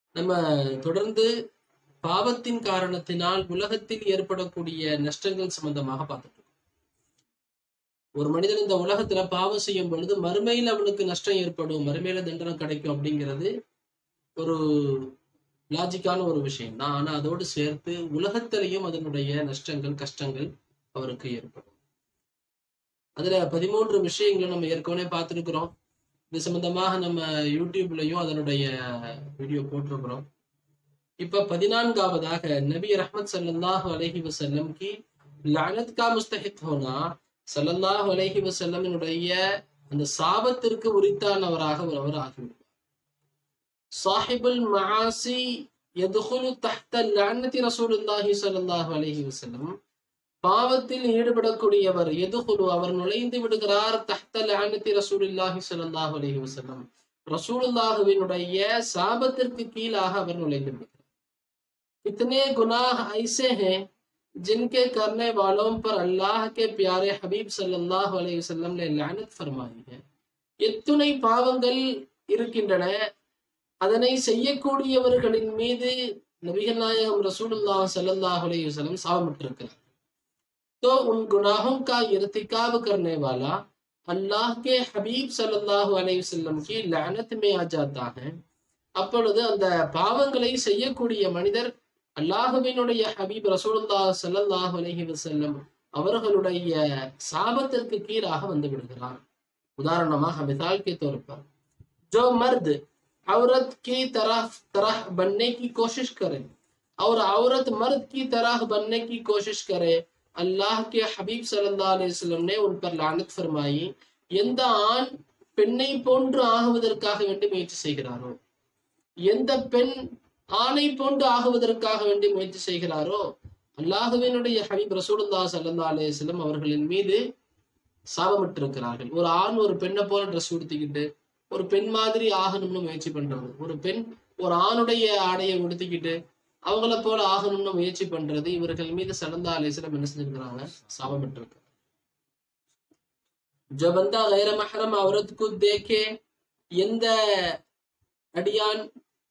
நம்ம தொடர்ந்து பாவத்தின் காரணத்தினால் உலகத்தில் ஏற்படக்கூடிய நஷ்டங்கள் சம்பந்தமாக பார்த்துட்டு இருக்கோம். ஒரு மனிதன் இந்த உலகத்துல பாவம் செய்யும் பொழுது மறுமையில் அவனுக்கு நஷ்டம் ஏற்படும் மறுமையில தண்டனை கிடைக்கும் அப்படிங்கிறது ஒரு லாஜிக்கான ஒரு விஷயம் தான் ஆனா அதோடு சேர்த்து உலகத்திலையும் அதனுடைய நஷ்டங்கள் கஷ்டங்கள் அவருக்கு ஏற்படும் அதுல பதிமூன்று விஷயங்களை நம்ம ஏற்கனவே பார்த்திருக்கிறோம் இது சம்பந்தமாக நம்ம யூடியூப்லயும் அதனுடைய வீடியோ போட்டிருக்கிறோம் இப்ப பதினான்காவதாக நபி ரஹ்மத் ஸல்லல்லாஹு அலைஹி வஸல்லம் की लानत का मुस्तहिक होना ஸல்லல்லாஹு அலைஹி வஸல்லமினுடைய அந்த சாபத்திற்கு உரித்தானவராக ஒருவர் ஆகிவிடுவார் சாஹிபுல் மஆசி யதுகுலு தஹ்த லஅனதி ரசூலுல்லாஹி ஸல்லல்லாஹு அலைஹி வஸல்லம் பாவத்தில் ஈடுபடக்கூடியவர் எதுகுலு அவர் நுழைந்து விடுகிறார் தஹ்த லஅனதி ரசூலுல்லாஹி ஸல்லல்லாஹு அலைஹி வஸல்லம் ரசூலுல்லாஹுவினுடைய சாபத்திற்கு கீழாக அவர் நுழைந்து விடுகிறார் इतने गुनाह ऐसे हैं जिनके करने वालों पर अल्लाह के प्यारे हबीब सल्लल्लाहु अलैहि वसल्लम ने लानत फरमाई है எத்துணை பாவங்கள் இருக்கின்றன அதனை செய்யக்கூடியவர்களின் மீது நபிகள் நாயகம் रसूलुल्लाह सल्लल्लाहु अलैहि वसल्लम சாபமிட்டிருக்கிறார் तो उन गुनाहों का इर्तिकाब करने वाला अल्लाह के हबीब सल्लल्लाहु अलैहि वसल्लम की लानत में आ जाता है அப்பொழுது அந்த பாவங்களை செய்யக்கூடிய மனிதர் அல்லாஹுவினுடைய ஹபீப் ரசூலுல்லா ஸல்லல்லாஹு அலைஹி வஸல்லம் அவர்களுடைய சாபத்திற்கு கீழாக வந்து விடுகிறார் उदाहरणமாக मिसाल के तौर पर जो मर्द औरत की तरह तरह बनने की कोशिश करे और औरत मर्द की तरह बनने की कोशिश करे अल्लाह के हबीब सल्लल्लाहु अलैहि वसल्लम ने उन पर लानत फरमाई எந்த ஆண் பெண்ணை போன்று ஆகுவதற்காக வேண்டி முயற்சி செய்கிறாரோ எந்த பெண் ஆணை போன்று ஆகுவதற்காக வேண்டி முயற்சி செய்கிறாரோ அல்லாஹுவினுடைய ஹபீப் ரசூலுல்லா ஸல்லல்லாஹு அலைஹி வஸல்லம் அவர்களின் மீது சாபமிட்டிருக்கிறார்கள் ஒரு ஆண் ஒரு பெண்ணை போல ட்ரெஸ் உடுத்திக்கிட்டு ஒரு பெண் மாதிரி ஆகணும்னு முயற்சி பண்றது ஒரு பெண் ஒரு ஆணுடைய ஆடையை உடுத்திக்கிட்டு அவங்கள போல ஆகணும்னு முயற்சி பண்றது இவர்கள் மீது சல்லல்லாஹு அலைஹி வஸல்லம் என்ன செஞ்சிருக்கிறாங்க சாபமிட்டிருக்கிறாங்க जो बंदा गैर महरम औरत को देखे எந்த அடியான்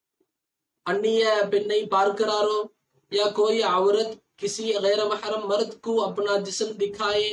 अन्य பெண்ணை பார்க்கிறாரோ या कोई औरत किसी गैर महरम मर्द को अपना जिस्म दिखाए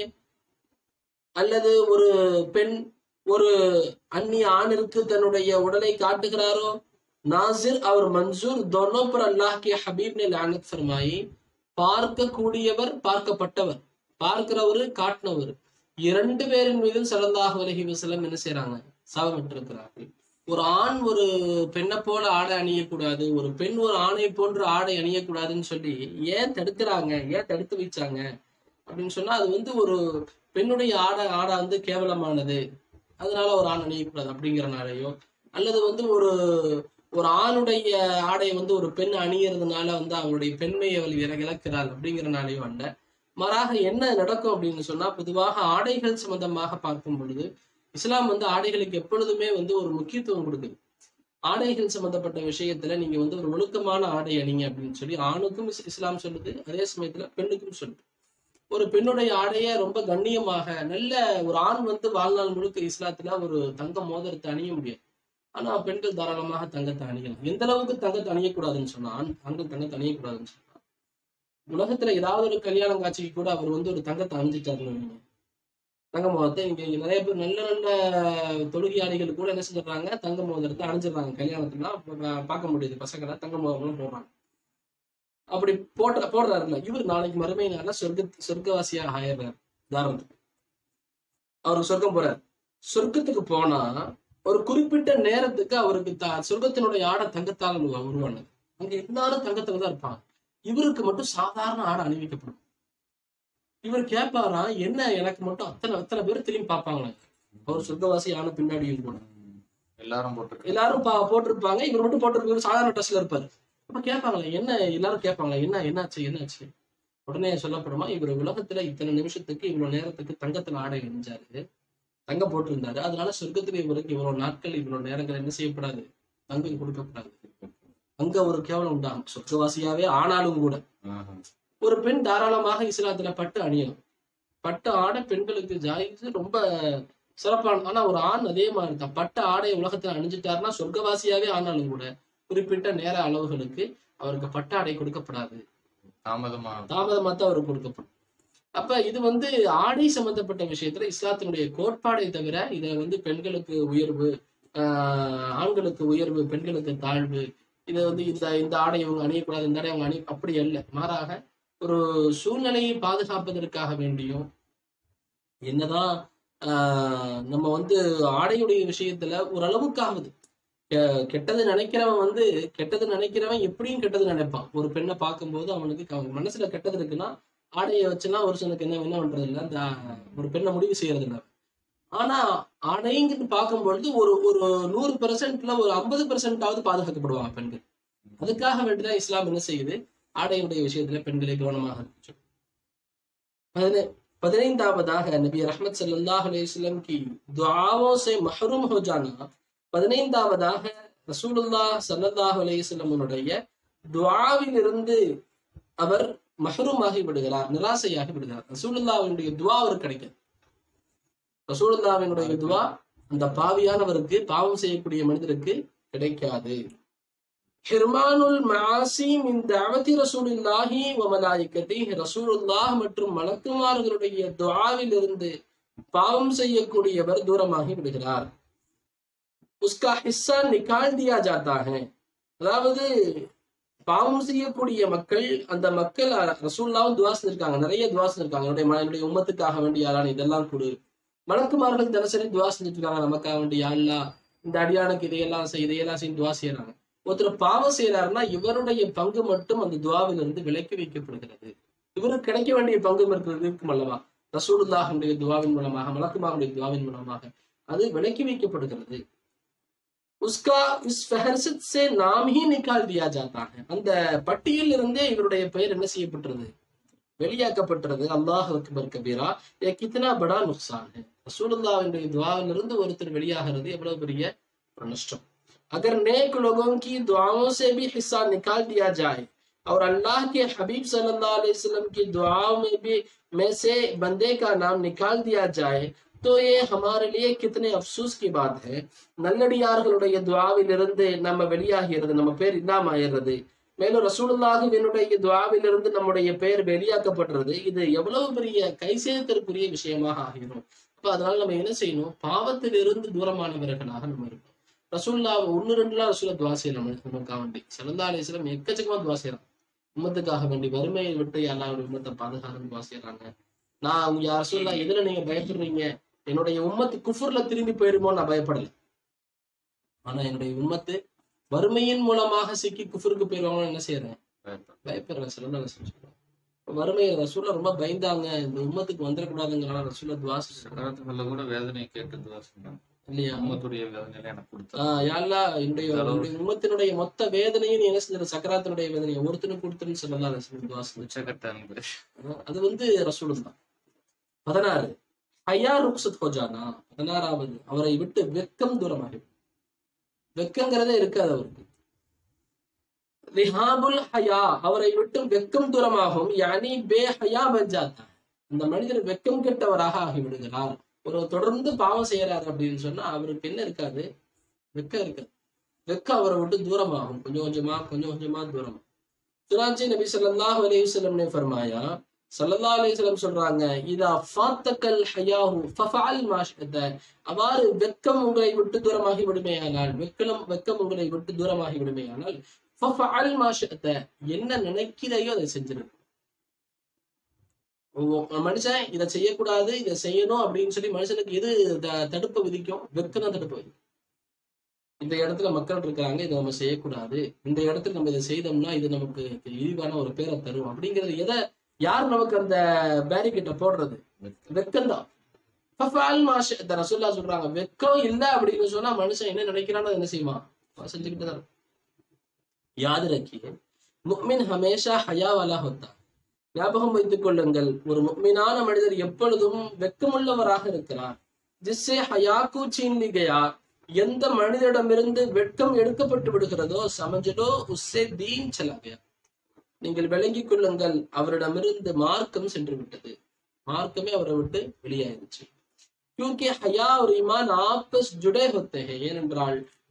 அல்லது ஒரு பெண் ஒரு அந்நிய ஆணிற்கு தன்னுடைய உடலை காட்டுகிறாரோ நாசிர் அவர் மன்சூர் दोनों पर अल्लाह के हबीब ने लानत फरमाई பார்க்கக்கூடியவர் பார்க்கப்பட்டவர் பார்க்கிறவரு காட்டினவர் இரண்டு பேரின் மீதும் ஸல்லல்லாஹு அலைஹி வஸல்லம் என்ன செய்றாங்க சாபமிட்டிருக்கிறார்கள் ஒரு ஆண் ஒரு பெண்ணை போல ஆடை அணியக்கூடாது ஒரு பெண் ஒரு ஆணை போன்று ஆடை அணியக்கூடாதுன்னு சொல்லி ஏன் தடுக்கிறாங்க ஏன் தடுத்து வச்சாங்க அப்படின்னு சொன்னா அது வந்து ஒரு பெண்ணுடைய ஆடை ஆடை வந்து கேவலமானது அதனால ஒரு ஆண் அணியக்கூடாது அப்படிங்கிறனாலயோ அல்லது வந்து ஒரு ஒரு ஆணுடைய ஆடை வந்து ஒரு பெண் அணியறதுனால வந்து அவளுடைய பெண்மையை அவள் இற- இழக்கிறாள் அப்படிங்கிறனாலயோ அல்ல மாறாக என்ன நடக்கும் அப்படின்னு சொன்னா பொதுவாக ஆடைகள் சம்பந்தமாக பார்க்கும் பொழுது இஸ்லாம் வந்து ஆடைகளுக்கு எப்பொழுதுமே வந்து ஒரு முக்கியத்துவம் கொடுக்குது ஆடைகள் சம்பந்தப்பட்ட விஷயத்துல நீங்க வந்து ஒரு ஒழுக்கமான ஆடை அணிங்க அப்படின்னு சொல்லி ஆணுக்கும் இஸ்- இஸ்லாம் சொல்லுது அதே சமயத்துல பெண்ணுக்கும் சொல்லுது ஒரு பெண்ணுடைய ஆடையை ரொம்ப கண்ணியமாக நல்ல ஒரு ஆண் வந்து வாழ்நாள் முழுக்க இஸ்லாத்துல ஒரு தங்க மோதிரத்தை அணிய முடியாது ஆனா பெண்கள் தாராளமாக தங்கத்தை அணியலாம் எந்த அளவுக்கு தங்கத்தை அணியக்கூடாதுன்னு சொன்னா ஆண் ஆண்கள் தங்கத்தை அணியக்கூடாதுன்னு சொன்னா உலகத்துல ஏதாவது ஒரு கல்யாணம் காட்சிக்கு கூட அவர் வந்து ஒரு தங்கத்தை அணிஞ்சிட்டாருன்னு வைங்க. தங்க மோதிரத்தை இங்க இங்க நிறைய பேர் நல்ல நல்ல தொழுகையாளிகள் கூட என்ன செஞ்சிடறாங்க தங்க மோதிரத்தை அணிஞ்சிடுறாங்க கல்யாணத்துலாம் பா- பார்க்க முடியுது பசங்களை தங்க மோதிரம் போடுறாங்க அப்படி போடுற போடுறாருல்ல இவர் நாளைக்கு மறுமை நாள சொர்க்க சொர்க்கவாசியாக ஆயிடுறாரு உதாரணத்துக்கு அவருக்கு சொர்க்கம் போறாரு சொர்க்கத்துக்கு போனா ஒரு குறிப்பிட்ட நேரத்துக்கு அவருக்கு த சொர்க்கத்தினுடைய ஆடை தங்கத்தால் உருவா- உருவானது அங்க எல்லாரும் தங்கத்துல தான் இருப்பாங்க இவருக்கு மட்டும் சாதாரண ஆடை அணிவிக்கப்படும் இவர் கேட்பாராம் என்ன எனக்கு மட்டும் அத்தனை அத்தனை பேர் திரும்பி பார்ப்பாங்களே அவர் சொர்க்கவாசி ஆன பின்னாடியும் கூட எல்லாரும் போட்டிருக்கு எல்லாரும் பா- போட்டிருப்பாங்க இவர் மட்டும் போட்டிருப்பாரு சாதாரண ட்ரெஸ்ல இருப்பாரு அப்ப கேட்பாங்களே என்ன எல்லாரும் கேட்பாங்களே என்ன என்னாச்சு என்னாச்சு உடனே சொல்லப்படுமா இவர் உலகத்துல இத்தனை நிமிஷத்துக்கு இவ்வளவு நேரத்துக்கு தங்கத்துல ஆடை அணிஞ்சாரு தங்கம் போட்டிருந்தாரு அதனால சொர்க்கத்துல இவருக்கு இவ்வளவு நாட்கள் இவ்வளவு நேரங்கள் என்ன செய்யப்படாது தங்கம் கொடுக்கப்படாது அங்க ஒரு கேவலம் உண்டாம் சொர்க்கவாசியாவே ஆனாலும் கூட ஆஹா. ஒரு பெண் தாராளமாக இஸ்லாத்துல பட்டு அணியலாம் பட்டு ஆடை பெண்களுக்கு ஜாயிஸ் ரொம்ப சிறப்பான ஆனா ஒரு ஆண் அதே மாதிரி தான் பட்டு ஆடை உலகத்துல அணிஞ்சிட்டாருன்னா சொர்க்கவாசியாவே ஆனாலும் கூட குறிப்பிட்ட நேர அளவுகளுக்கு அவருக்கு பட்டாடை கொடுக்கப்படாது தாமதமா தாமதமா தான் அவருக்கு கொடுக்கப்படும் அப்ப இது வந்து ஆடை சம்பந்தப்பட்ட விஷயத்துல இஸ்லாத்தினுடைய கோட்பாடை தவிர இதை வந்து பெண்களுக்கு உயர்வு ஆஹ் ஆண்களுக்கு உயர்வு பெண்களுக்கு தாழ்வு இதை வந்து இந்த இந்த ஆடை இவங்க அணியக்கூடாது இந்த ஆடை அவங்க அணி அப்படி அல்ல மாறாக ஒரு சூழ்நிலையை பாதுகாப்பதற்காக வேண்டியும் என்னதான் ஆஹ் நம்ம வந்து ஆடையுடைய விஷயத்துல ஓரளவுக்காகுது கெ- கெட்டது நினைக்கிறவன் வந்து கெட்டது நினைக்கிறவன் எப்படியும் கெட்டது நினைப்பான் ஒரு பெண்ணை பார்க்கும்போது அவனுக்கு அவன் மனசுல கெட்டது இருக்குன்னா ஆடையை வச்சுலாம் ஒரு சிலருக்கு என்ன என்ன பண்றது இல்ல அந்த ஒரு பெண்ணை முடிவு செய்யறது இல்ல ஆனா ஆடைங்கிறது பார்க்கும்பொழுது ஒரு ஒரு நூறு பெர்சென்ட்ல ஒரு ஐம்பது பெர்சென்டாவது பாதுகாக்கப்படுவாங்க பெண்கள் அதுக்காக வேண்டிதான் இஸ்லாம் என்ன செய்யுது ஆடையுடைய விஷயத்துல பெண்களை கவனமாக இருந்துச்சு பதினை- பதினைந்தாவதாக நபி ரஹ்மத் ஸல்லல்லாஹு அலைஹி வஸல்லம் की दुआओं से महरूम हो जाना பதினைந்தாவதாக ரசூலுல்லாஹ் ஸல்லல்லாஹு அலைஹி வஸல்லம் உடைய துஆவில் இருந்து அவர் மஹ்ரூமாகி விடுகிறார் நிராசையாகி விடுகிறார் ரசூலுல்லாஹ்வினுடைய துஆ அவருக்கு கிடைக்காது ரசூலுல்லாஹ்வினுடைய துஆ அந்த பாவியானவருக்கு பாவம் செய்யக்கூடிய மனிதருக்கு கிடைக்காது ஹிர்மானுல் மாசி மின் தஅவதி ரசூலுல்லாஹி வ மலாயிகத்திஹி ரசூலுல்லாஹ் மற்றும் மலக்குமார்களுடைய துஆவில் இருந்து பாவம் செய்யக்கூடியவர் தூரமாகி விடுகிறார் உஸ்கா ஹிஸ்ஸா நிகால் தியா ஜாத்தா ஹை அதாவது பாவம் செய்யக்கூடிய மக்கள் அந்த மக்கள் அ- ரசூலுல்லாவும் துவா செஞ்சிருக்காங்க நிறைய துவா செஞ்சிருக்காங்க என்னுடைய ம- என்னுடைய உம்மத்துக்காக வேண்டிய யாரான இதெல்லாம் கொடு மலக்குமார்கள் தினசரி துவா செஞ்சுட்டு இருக்காங்க நமக்காக வேண்டிய யா அல்லாஹ் இந்த அடியானுக்கு இதையெல்லாம் செய் இதையெல்லாம் செய்து துவா செய்யறாங்க ஒருத்தர் பாவம் செய்யறாருன்னா இவருடைய பங்கு மட்டும் அந்த துவாவில் இருந்து விலக்கி வைக்கப்படுகிறது இவருக்கு கிடைக்க வேண்டிய பங்கு இருக்கிறது இருக்கும் அல்லவா ரசூலுல்லாஹுடைய துவாவின் மூலமாக மலக்குமாருடைய துவாவின் மூலமாக அது விலக்கி வைக்கப்படுகிறது உஸ்கா இஸ் ஃபஹர்சத் சே நாம் ஹி நிக்கால் தியா ஜாத்தா ஹை அந்த பட்டியலில் இருந்தே இவருடைய பெயர் என்ன செய்யப்பட்டது வெளியாக்கப்பட்டது அல்லாஹ் அக்பர் கபீரா ஏ கித்னா படா நுக்சான் ஹை ரசூலுல்லாஹ்வுடைய துவாவிலிருந்து ஒருத்தர் வெளியாகிறது எவ்வளவு பெரிய ஒரு நஷ்டம் अगर नेक लोगों की दुआओं से भी हिस्सा निकाल दिया जाए और अल्लाह के हबीब सल्लल्लाहु अलैहि वसल्लम की दुआओं में भी में से बंदे का नाम निकाल दिया जाए तो ये हमारे लिए कितने अफसोस की बात है நல்லடியார்களுடைய துவாவிலிருந்து நம்ம வெளியாகிறது நம்ம பேர் இல்லாம ஆயிடுறது மேலும் ரசூலுல்லாஹுவினுடைய துவாவிலிருந்து நம்முடைய பெயர் வெளியாக்கப்படுறது இது எவ்வளவு பெரிய கைசேதத்திற்குரிய விஷயமாக ஆகிரும் அப்ப அதனால நம்ம என்ன செய்யணும் பாவத்திலிருந்து தூரமானவர்களாக நம்ம இருக்கணும் ரசூல்லா ஒன்னு ரெண்டுலாம் ரசூலா துவா செய்யலாம் நமக்காக வேண்டி சல்லா அலிஸ்லாம் எக்கச்சக்கமா துவா செய்யறான் உம்மத்துக்காக வேண்டி வறுமையை விட்டு அல்லாவுடைய உம்மத்தை பாதுகாக்கணும் துவா செய்யறாங்க நான் உங்க யார் ரசூல்லா எதுல நீங்க பயப்படுறீங்க என்னுடைய உம்மத்து குஃபுர்ல திரும்பி போயிருமோ நான் பயப்படல ஆனா என்னுடைய உம்மத்து வறுமையின் மூலமாக சிக்கி குஃபுருக்கு போயிருவாங்கன்னு என்ன செய்யறேன் பயப்படுறேன் சல்லா அலிஸ்லாம் சொல்றேன் வறுமை ரசூல்லா ரொம்ப பயந்தாங்க இந்த உம்மத்துக்கு வந்துடக்கூடாதுங்கிறனால ரசூல்லா துவா செய்யறாங்க சக்கராத்துக்குள்ள கூட வேதனையை கேட்டு துவா செஞ்சாங்க இல்லையா உம்மத்துடைய வேதனையில எனக்கு கொடுத்தா ஆஹ் யாழ்லா என்னுடைய இந்த அளவுக்கு. என்னுடைய உம்மத்தினுடைய மொத்த வேதனையும் நீ என்ன செஞ்ச சக்கராத்தினுடைய வேதனையை ஒருத்தனுக்கு கொடுத்துன்னு சொல்லலாம் ரசூல் துவா செஞ்சு. உச்சகட்ட அன்பு ஆஹ் அது வந்து ரசூல் தான் பதினாறு ஹயா ருக்சத் ஹோஜானா பதினாறாவது அவரை விட்டு வெக்கம் தூரமாகி வெக்கங்கிறதே இருக்காது அவருக்கு ரிஹாபுல் ஹயா அவரை விட்டு வெக்கம் தூரமாகும் யானி பே ஹயா பஞ்சாத்தா அந்த மனிதர் வெக்கம் கெட்டவராக ஆகிவிடுகிறார் ஒரு தொடர்ந்து பாவம் செய்யறாரு அப்படின்னு சொன்னா அவருக்கு என்ன இருக்காது வெக்கம் இருக்காது வெக்கம் அவரை விட்டு தூரமாகும் கொஞ்சம் கொஞ்சமா கொஞ்சம் கொஞ்சமா தூரம் சுராஜி நபி ஸல்லல்லாஹு அலைஹி வஸல்லம் ने फरमाया ஸல்லல்லாஹு அலைஹி வஸல்லம் சொல்றாங்க இதா ஃபாத்தக்கல் ஹயாஹு ஃபஃபஅல் மா ஷிஅத அவ்வாறு வெக்கம் உங்களை விட்டு தூரமாகி விடுமேயானால் வெக்கம் வெக்கம் உங்களை விட்டு தூரமாகி விடுமேயானால் ஃபஃபஅல் மா ஷிஅத என்ன நினைக்கிறையோ அதை செஞ்சிரு ஒ- மனுஷன் இதை செய்யக்கூடாது இதை செய்யணும் அப்படின்னு சொல்லி மனுஷனுக்கு எது த- தடுப்பு விதிக்கும் வெக்கம் தான் தடுப்பு விதிக்கும் இந்த இடத்துல மக்கள் இருக்காங்க இதை நம்ம செய்யக்கூடாது இந்த இடத்துல நம்ம இதை செய்தோம்னா இது நமக்கு இழிவான ஒரு பேரை தரும் அப்படிங்கிறது எதை யார் நமக்கு அந்த பேரிகேட்டை போடுறது வெக்கம் தான் ரசுல்லா சொல்றாங்க வெக்கம் இல்ல அப்படின்னு சொன்னா மனுஷன் என்ன நினைக்கிறானோ அதை என்ன செய்வான் அவன் செஞ்சுக்கிட்டு தான் இருப்பான். யாद रखिए முக்மின் ஹமேஷா ஹயா வாலா ஹோத்தா ஞாபகம் வைத்துக் கொள்ளுங்கள் ஒரு முக்மினான மனிதர் எப்பொழுதும் வெக்கமுள்ளவராக இருக்கிறார் ஜிஸ்ஸே ஹயாக்கு சீன் லி கயா எந்த மனிதரிடமிருந்து வெட்கம் எடுக்கப்பட்டு விடுகிறதோ சமஞ்சலோ உஸ்ஸே தீன் சலா கயா நீங்கள் விளங்கிக் கொள்ளுங்கள் அவரிடமிருந்து மார்க்கம் சென்று விட்டது மார்க்கமே அவரை விட்டு வெளியாயிருச்சு क्योंकि हया और ईमान आपस जुड़े होते हैं ஏனென்றால்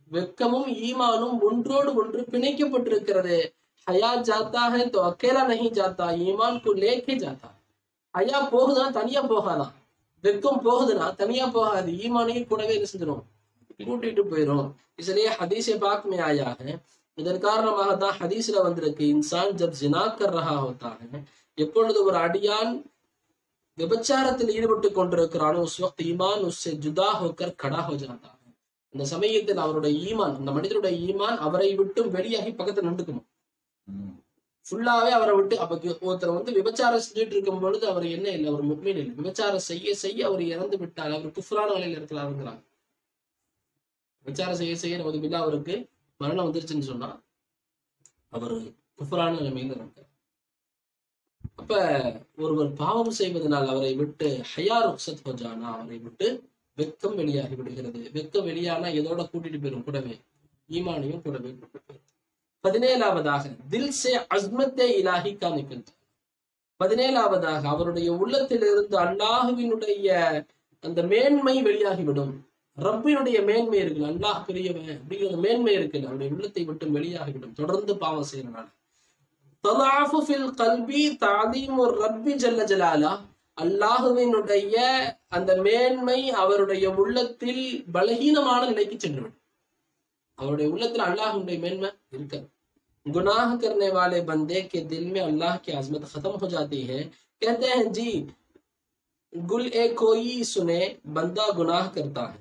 வெக்கமும் ஈமானும் ஒன்றோடு ஒன்று பிணைக்கப்பட்டிருக்கிறது ஹயா ஜாத்தா ஹை தோ அக்கேலா நஹி ஜாத்தா ஈமான் கு லேக்கே ஜாத்தா ஹயா போகுதா தனியா போகாதான் வெக்கம் போகுதுன்னா தனியா போகாது ஈமானையும் கூடவே என்ன செஞ்சிடும் கூட்டிட்டு போயிடும் इसलिए हदीस पाक में आया है இதன் காரணமாக தான் ஹதீஸ்ல வந்திருக்கு இன்சான் ஜப் ஜினா கர் ரஹா ஹோத்தா है எப்பொழுது ஒரு அடியான் விபச்சாரத்தில் ஈடுபட்டு கொண்டிருக்கிறானோ உஸ் வக்த் ஈமான் உஸ்ஸே ஜுதா ஹோக்கர் கடா ஹோ ஜாதா है அந்த சமயத்தில் அவருடைய ஈமான் அந்த மனிதனுடைய ஈமான் அவரை விட்டும் வெளியாகி பக்கத்துல நின்றுக்கணும் ம். ஃபுல்லாவே அவரை விட்டு அப்ப கி- ஒருத்தர் வந்து விபச்சாரம் செஞ்சுட்டு இருக்கும் பொழுது அவர் என்ன இல்லை அவர் முக்மீன் இல்லை விபச்சாரம் செய்ய செய்ய அவர் இறந்து விட்டால் அவர் குஃப்ரான நிலையில இருக்கலாம்ங்கிறாங்க விபச்சாரம் செய்ய செய்ய நமது பில்லா அவருக்கு மரணம் வந்துருச்சுன்னு சொன்னா அவர் குஃப்ரான நிலைமையில இருக்கார் அப்ப ஒருவர் பாவம் செய்வதனால் அவரை விட்டு ஹயா ருக்சத் ஹோஜானா அவரை விட்டு வெக்கம் வெளியாகி விடுகிறது வெக்கம் வெளியானா எதோட கூட்டிட்டு போயிரும் கூடவே ஈமானையும் கூடவே கூட்டிட்டு போயிரும் பதினேழாவதாக தில் சே அஸ்மத்தே இலாஹி கா நிகழ் பதினேழாவதாக அவருடைய உள்ளத்திலிருந்து அல்லாஹுவினுடைய அந்த மேன்மை வெளியாகிவிடும் ரப்பினுடைய மேன்மை இருக்குல்ல அல்லாஹ் பெரியவன் அப்படிங்கிற மேன்மை இருக்குல்ல அவருடைய உள்ளத்தை விட்டு வெளியாகிவிடும் தொடர்ந்து பாவம் செய்யறனால தலாஃபு ஃபில் கல்பி தாதீமு ரப்பி ஜல்ல ஜலாலா அல்லாஹுவினுடைய அந்த மேன்மை அவருடைய உள்ளத்தில் பலகீனமான நிலைக்கு சென்றுவிடும் அவருடைய உள்ளத்துல அல்லாஹுடைய மேன்மை இருக்காது गुनाह करने वाले बंदे के दिल में अल्लाह की आजमत खत्म हो जाती है कहते हैं जी गुल ए कोई सुने बंदा गुनाह करता है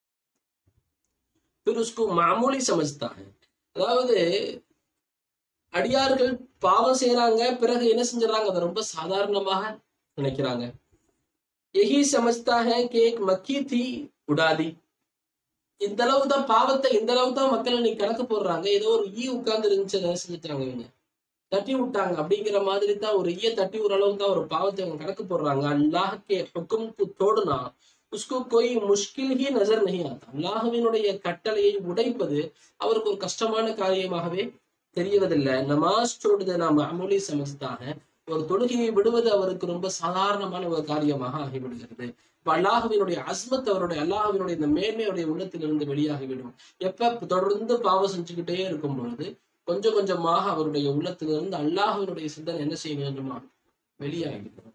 फिर उसको मामूली समझता है அதாவது அடியார்கள் பாவம் செய்யறாங்க பிறகு என்ன செஞ்சுறாங்க அதை ரொம்ப சாதாரணமாக நினைக்கிறாங்க यही समझता है कि एक मक्खी थी उड़ा दी இந்த அளவு தான் பாவத்தை இந்த அளவு தான் மக்கள் இன்னைக்கு கணக்கு போடுறாங்க ஏதோ ஒரு ஈ உட்கார்ந்து இருந்துச்சு அதை செஞ்சுட்டாங்க இவங்க தட்டி விட்டாங்க அப்படிங்கிற மாதிரி தான் ஒரு ஈய தட்டி ஒரு அளவு தான் ஒரு பாவத்தை அவங்க கணக்கு போடுறாங்க அல்லாஹ் கே ஹுக்கும் தோடுனா உஸ்கு கோய் முஷ்கில் ஹி நசர் நஹி ஆத்தா அல்லாஹுவினுடைய கட்டளையை உடைப்பது அவருக்கு ஒரு கஷ்டமான காரியமாகவே தெரியவதில்லை நமாஸ் சோடுதை நாம் அமொழி சமஸ்தாக ஒரு தொழுகையை விடுவது அவருக்கு ரொம்ப சாதாரணமான ஒரு காரியமாக ஆகிவிடுகிறது இப்ப அல்லாஹுவினுடைய அஸ்மத் அவருடைய அல்லாஹுவினுடைய இந்த மேன்மையுடைய உள்ளத்திலிருந்து வெளியாகிவிடும் எப்ப தொடர்ந்து பாவம் செஞ்சுக்கிட்டே இருக்கும் பொழுது கொஞ்சம் கொஞ்சமாக அவருடைய உள்ளத்திலிருந்து அல்லாஹுவினுடைய சிந்தனை என்ன செய்ய வேண்டுமா வெளியாகிவிடும்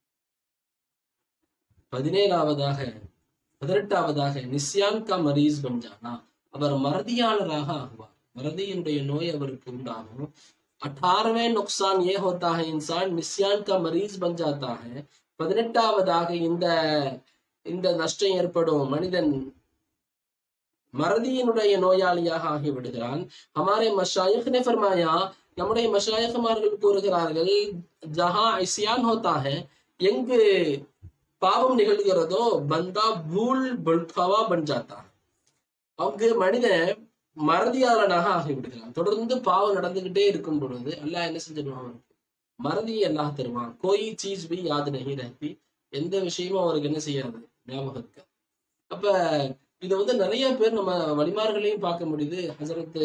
பதினேழாவதாக பதினெட்டாவதாக நிஸ்யான் கா மரீஸ் பஞ்சானா அவர் மறதியாளராக ஆகுவார் மறதியினுடைய நோய் அவருக்கு உண்டாகும் अठारहवें नुकसान ये होता है इंसान निस्यान का मरीज बन जाता है பதினெட்டாவதாக இந்த இந்த நஷ்டம் ஏற்படும் மனிதன் மறதியினுடைய நோயாளியாக ஆகிவிடுகிறான் ஹமாரே மஷாயிக் ने फरमाया நம்முடைய மஷாயிகமார்கள் கூறுகிறார்கள் ஜஹா ஐசியான் ஹோத்தா है எங்கு பாவம் நிகழ்கிறதோ பந்தா பூல் பல்கவா பன் ஜாத்தா है. அங்கு மனிதன் மறதியாளனாக ஆகிவிடுகிறான் தொடர்ந்து பாவம் நடந்துகிட்டே இருக்கும் பொழுது அல்லாஹ் என்ன செஞ்சிருவான் அவனுக்கு மறதியை அல்லாஹ் தருவான் கோயி சீஸ் பி யாது நகி ரஹத்தி எந்த விஷயமும் அவருக்கு என்ன செய்யாது ஞாபகம் இருக்காது அப்ப இது வந்து நிறைய பேர் நம்ம வழிமார்களையும் பார்க்க முடியுது ஹசரத்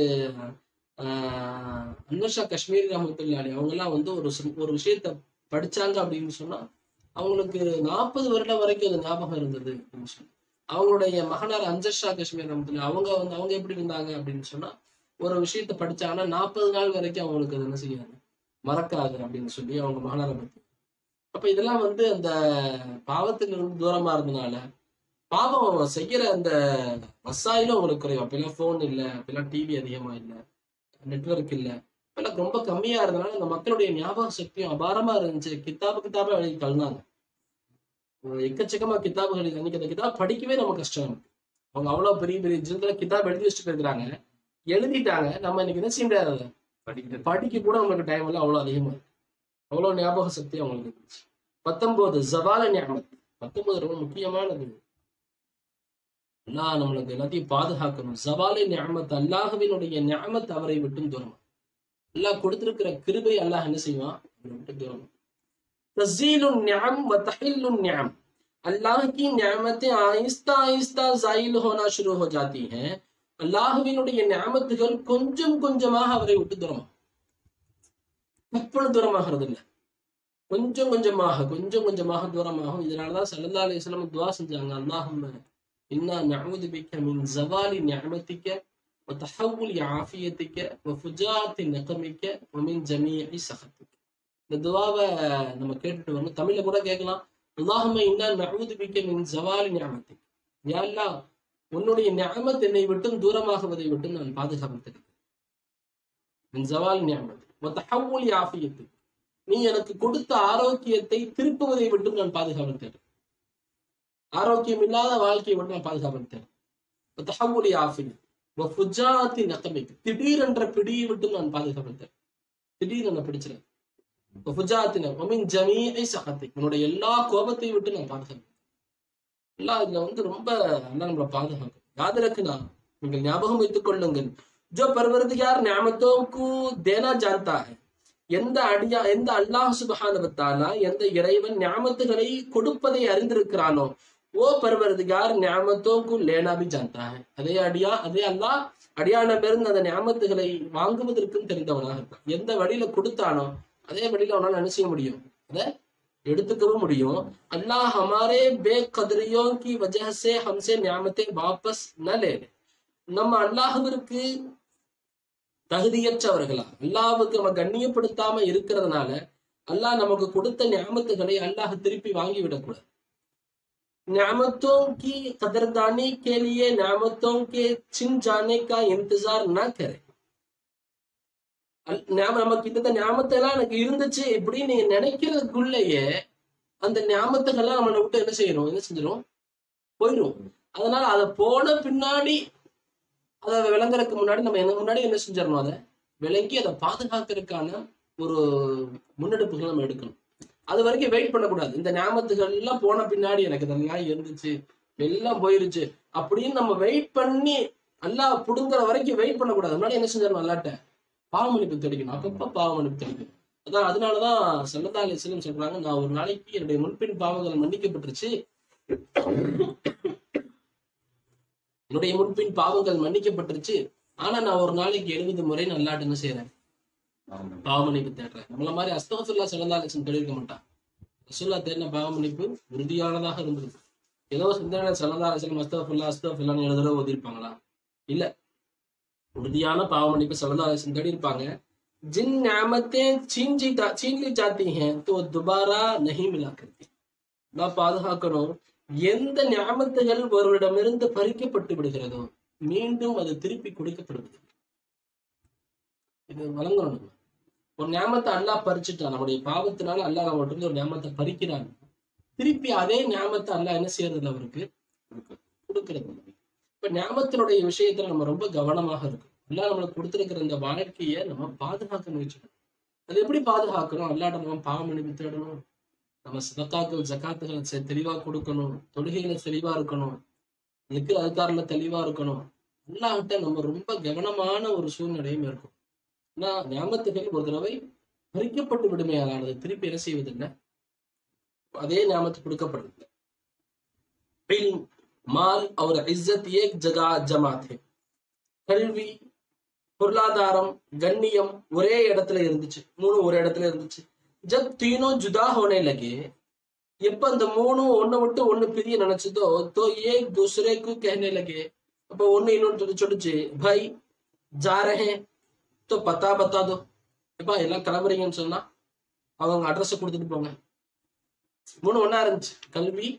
அன்வர்ஷா காஷ்மீர் ரஹமத்துல்லாலி அவங்க எல்லாம் வந்து ஒரு சி- ஒரு விஷயத்த படிச்சாங்க அப்படின்னு சொன்னா அவங்களுக்கு நாற்பது வருடம் வரைக்கும் அது ஞாபகம் இருந்தது அப்படின்னு சொல்லி அவங்களுடைய மகனார் அஞ்சர் ஷா காஷ்மீர் ரஹமத்துல்லா அவங்க வந்து அவங்க எப்படி இருந்தாங்க அப்படின்னு சொன்னா ஒரு விஷயத்த படிச்சாங்கன்னா நாற்பது நாள் வரைக்கும் அவங்களுக்கு அது என்ன செய்யாது மறக்காது அப்படின்னு சொல்லி அவங்க மகனாரை பத்தி அப்ப இதெல்லாம் வந்து அந்த பாவத்திலிருந்து தூரமா இருந்தனால பாவம் செய்யற அந்த வசாயிலும் அவங்களுக்கு குறையும் அப்பெல்லாம் ஃபோன் இல்லை அப்பெல்லாம் டிவி அதிகமா இல்லை நெட்வொர்க் இல்லை இப்பெல்லாம் ரொம்ப கம்மியா இருந்தனால அந்த மக்களுடைய ஞாபக சக்தியும் அபாரமா இருந்துச்சு கித்தாபு கித்தாபா எழுதி தள்ளினாங்க ஒரு எக்கச்சக்கமா கித்தாபுகள் எழுதி அன்னைக்கு அந்த கிதாப் படிக்கவே நம்ம கஷ்டம் இருக்கு அவங்க அவ்வளவு பெரிய பெரிய ஜில்ல கிதாப் எழுதி வச்சுட்டு இருக்கிறாங்க எழுதிட்டாங்க நம்ம இன்னைக்கு என்ன செய்ய முடியாது அதை படிக்கிறது படிக்க கூட அவங்களுக்கு டைம் எல்லாம் அவ்வளவு அதிகமா இருக்கு அவ்வளவு ஞாபக சக்தி அவங்களுக்கு இருந்துச்சு பத்தொன்பது ஜவால ஞாபகம் பத்தொன்பது ரொம்ப முக்கியமானது அல்லாஹ் நம்மளுக்கு எல்லாத்தையும் பாதுகாக்கணும் ஜவாலை ஞாபகத் அல்லாஹுவினுடைய ஞாபகத் அவரை விட்டும் தூரம் அல்லாஹ் கொடுத்திருக்கிற கிருபை அல்லாஹ் என்ன செய்வான் அவரை விட்டு தூரம் तजील न्याम व तहिल न्याम अल्लाह की न्यामतें आहिस्ता आहिस्ता जाइल होना शुरू हो जाती हैं அல்லாஹுவினுடைய ஞாபகத்துகள் கொஞ்சம் கொஞ்சமாக அவரை விட்டு தூரம் எப்பொழுது தூரமாகிறது இல்லை கொஞ்சம் கொஞ்சமாக கொஞ்சம் கொஞ்சமாக தூரமாகும் இதனாலதான் சல்லா அலிஸ்லாம் துவா செஞ்சாங்க அல்லாஹும் இன்னா நஅூது பிக்க மின் ஜவாலி நிஅமத்திக்க وتحول عافيتك وفجاءة نقمك ومن جميع سخطك இந்த துவாவை நம்ம கேட்டுட்டு வரணும் தமிழ்ல கூட கேட்கலாம் அல்லாஹும இன்னா நஊது பிக்க மின் ஜவாலி நியமத்திக் யா அல்லாஹ் உன்னுடைய நியமத் என்னை விட்டும் தூரமாகுவதை விட்டும் நான் பாதுகாப்பிருக்கிறேன் மின் ஜவால் நியமத் வத்தஹவுல் ஆஃபியத்து நீ எனக்கு கொடுத்த ஆரோக்கியத்தை திருப்புவதை விட்டும் நான் பாதுகாப்பிருக்கிறேன் ஆரோக்கியம் இல்லாத வாழ்க்கையை விட்டு நான் பாதுகாப்பிருக்கிறேன் வத்தஹவுல் ஆஃபியத் ஃபுஜாத்தி நகமிக் திடீரென்ற பிடியை விட்டு நான் பாதுகாப்பிருக்கிறேன் திடீர் என்ன பிடிச்சிருக்கேன் ஃபுஜாத்தின ஒமின் ஜமீஐ சகத்தை உன்னுடைய எல்லா கோபத்தை விட்டு நான் பாதுகாப்பேன் எல்லாம் இதுல வந்து ரொம்ப நல்லா நம்மளை பாதுகாக்கும் யாद रखना நீங்கள் ஞாபகம் வைத்துக் கொள்ளுங்கள் जो परवरदिगार नियामतों को देना जानता है எந்த அடியா எந்த அல்லாஹ் சுபஹானஹு வ தஆலா எந்த இறைவன் ஞாமத்துகளை கொடுப்பதை அறிந்திருக்கிறானோ ஓ பர்வரதிகார் ஞாமத்தோக்கு லேனா பி ஜான்தா है அதே அடியா அதே அல்லாஹ் அடியானிடமிருந்து அந்த ஞாமத்துகளை வாங்குவதற்கும் தெரிந்தவனாக இருக்கான் எந்த வழியில கொடுத்தானோ அதே வழியில அவனால என்ன செய்ய முடியும் அதை எடுத்துக்கவும் முடியும் अल्लाह हमारे बेकदरियों की वजह से हमसे न्यामतें वापस न ले ले நம்ம அல்லாஹ்விற்கு தகுதியற்றவர்களா அல்லாஹ்வுக்கு நம்ம கண்ணியப்படுத்தாம இருக்கிறதுனால அல்லாஹ் நமக்கு கொடுத்த ஞாமத்துகளை அல்லாஹ் திருப்பி வாங்கி விடக்கூடாது न्यामतों की कदरदानी के लिए न्यामतों के छिन जाने का इंतजार न करें அல்- ஞாபகம் நமக்கு இந்த ஞாபகத்தை எல்லாம் எனக்கு இருந்துச்சு இப்படின்னு நீங்க நினைக்கிறதுக்குள்ளேயே அந்த ஞாபகத்துக்கெல்லாம் நம்ம விட்டு என்ன செய்யணும் என்ன செஞ்சிடும் போயிடும் அதனால அதை போன பின்னாடி அதை விளங்குறதுக்கு முன்னாடி நம்ம என்ன முன்னாடி என்ன செஞ்சிடணும் அதை விளங்கி அதை பாதுகாக்கிறதுக்கான ஒரு முன்னெடுப்புகள் நம்ம எடுக்கணும் அது வரைக்கும் வெயிட் பண்ணக்கூடாது இந்த ஞாபகத்துகள் எல்லாம் போன பின்னாடி எனக்கு இதெல்லாம் இருந்துச்சு எல்லாம் போயிருச்சு அப்படின்னு நம்ம வெயிட் பண்ணி எல்லாம் புடுங்குற வரைக்கும் வெயிட் பண்ணக்கூடாது முன்னாடி என்ன செஞ்சிடணும் அல்லாட்ட பாவமன்னிப்பு தெரிவிக்கணும் அப்பப்ப பாவமன்னிப்பு தெரிவிக்கணும் அதான் அதனாலதான் சல்லதா அலிஸ்லம் சொல்றாங்க நான் ஒரு நாளைக்கு என்னுடைய முன்பின் பாவங்கள் மன்னிக்கப்பட்டுருச்சு என்னுடைய முன்பின் பாவங்கள் மன்னிக்கப்பட்டுருச்சு ஆனா நான் ஒரு நாளைக்கு எழுபது முறை நல்லாட்டு என்ன செய்யறேன் பாவமன்னிப்பு தேடுறேன் நம்மள மாதிரி அஸ்தகத்துல்லா சல்லா அலிஸ்லம் தெரிவிக்க மாட்டான் ரசூல்லா தேடின பாவமன்னிப்பு உறுதியானதாக இருந்தது ஏதோ சிந்தனை சல்லா அலிஸ்லம் அஸ்தகஃபுல்லா அஸ்தகஃபுல்லான்னு எழுதுற ஓதிருப்பாங்களா இல்ல உறுதியான பாவமன்னிப்பு சல்லா அலிஸ்லம் தேடி இருப்பாங்க जिन नियामतें छीन जी छीन ली जाती हैं तो दोबारा नहीं मिला करती நான் பாதுகாக்கணும் எந்த ஞாபகத்துகள் ஒருவரிடமிருந்து பறிக்கப்பட்டு விடுகிறதோ மீண்டும் அது திருப்பி கொடுக்கப்படுவது இது வழங்கணும் நம்ம ஒரு ஞாபகத்தை அல்லாஹ் பறிச்சுட்டான் நம்முடைய பாவத்தினால அல்லாஹ் நம்ம ஒரு ஞாபகத்தை பறிக்கிறான் திருப்பி அதே ஞாபகத்தை அல்லாஹ் என்ன செய்யறதுல அவருக்கு கொடுக்கறது இப்ப ஞாபகத்தினுடைய விஷயத்துல நம்ம ரொம்ப கவனமாக இருக்கும் அல்லாஹ் நம்மளுக்கு கொடுத்திருக்கிற இந்த வாழ்க்கையை நம்ம பாதுகாக்க முயற்சிக்கணும் அது எப்படி பாதுகாக்கணும் அல்லாட்ட நம்ம பாவம் அனுப்பி தேடணும் நம்ம சதக்காக்கள் ஜக்காத்துகளை செ- தெளிவா கொடுக்கணும் தொழுகையில தெளிவா இருக்கணும் நிக்கிற அதிகாரில தெளிவா இருக்கணும் அல்லாஹ்கிட்ட நம்ம ரொம்ப கவனமான ஒரு சூழ்நிலையும் இருக்கும் ஆனா ஞாபகத்துகள் ஒரு தடவை பறிக்கப்பட்டு விடுமையானால் அதை திருப்பி என்ன செய்வதில்லை அதே ஞாபகத்து கொடுக்கப்படுது इल्म, माल और इज्जत एक जगह जमा थे கல்வி பொருளாதாரம் கண்ணியம் ஒரே இடத்துல இருந்துச்சு மூணு ஒரு இடத்துல இருந்துச்சு ஜப் தீனோ ஜுதா ஹோனே லகே எப்ப அந்த மூணும் ஒண்ணை விட்டு ஒண்ணு பிரிய நினைச்சதோ தோ ஏ தூசரேக்கு कहने लगे அப்ப ஒண்ணு இன்னொன்று சொல்லுச்சு பாய் ஜா ரஹே தோ பத்தா பத்தா தோ எப்பா எல்லாம் கிளம்புறீங்கன்னு சொன்னா அவங்க அட்ரஸ் கொடுத்துட்டு போங்க மூணு ஒண்ணா இருந்துச்சு கல்வி